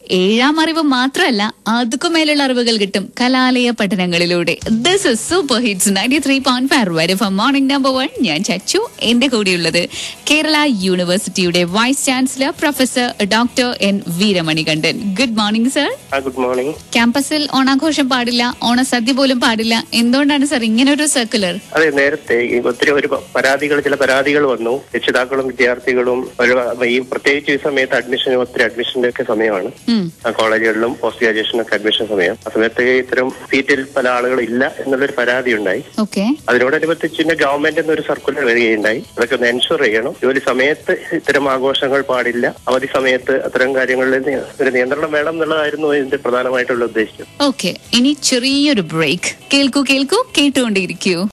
ഏഴാം അറിവ് മാത്രമല്ല അതുക്കും മേലുള്ള അറിവുകൾ കിട്ടും കലാലയ പഠനങ്ങളിലൂടെ this is super hits ninety three point five വരെ ഫ്രം മോർണിംഗ് നമ്പർ വൺ ഞാൻ ചച്ചു എന്റെ കൂടെയുള്ളത് കേരള യൂണിവേഴ്സിറ്റിയുടെ vice chancellor professor doctor N Veeramanikandan good morning sir ആ ഗുഡ് മോർണിംഗ് ക്യാമ്പസിൽ ഓണാഘോഷം പാടില്ല ഓണസദ്യ പോലും പാടില്ല എന്തുകൊണ്ടാണ് സർ ഇങ്ങനെ ഒരു സർക്കുലർ അതെ നേരത്തെ ഈ ഒത്തിരി ഒരു പരാതികൾ ചില പരാതികൾ വന്നു രക്ഷിതാക്കളും വിദ്യാർത്ഥികളും ഒരു ഈ പ്രത്യേകിച്ച് ഈ സമയത്ത് അഡ്മിഷൻ ഒത്തിരി അഡ്മിഷന്റെ ഒക്കെ സമയമാണ് ആ കോളേജുകളിലും പോസ്റ്റ് ഗ്രാജുവേഷനൊക്കെ അഡ്മിഷൻ സമയം ആ സമയത്ത് ഇത്തരം സീറ്റിൽ പല ആളുകളും ഇല്ല എന്നുള്ളൊരു പരാതി ഉണ്ടായി ഓക്കെ അതിനോടനുബന്ധിച്ച് പിന്നെ ഗവൺമെന്റ് എന്നൊരു സർക്കുലർ വരികയുണ്ടായി അതൊക്കെ ഒന്ന് എൻഷുർ ചെയ്യണം ജോലി സമയത്ത് ഇത്തരം ആഘോഷങ്ങൾ പാടില്ല അവധി സമയത്ത് അത്തരം കാര്യങ്ങളിൽ നി- ഒരു നിയന്ത്രണം വേണം എന്നുള്ളതായിരുന്നു ഇതിന്റെ പ്രധാനമായിട്ടുള്ള ഉദ്ദേശം ഓക്കെ ഇനി ചെറിയൊരു ബ്രേക്ക് കേൾക്കൂ കേൾക്കൂ കേട്ടുകൊണ്ടേയിരിക്കൂ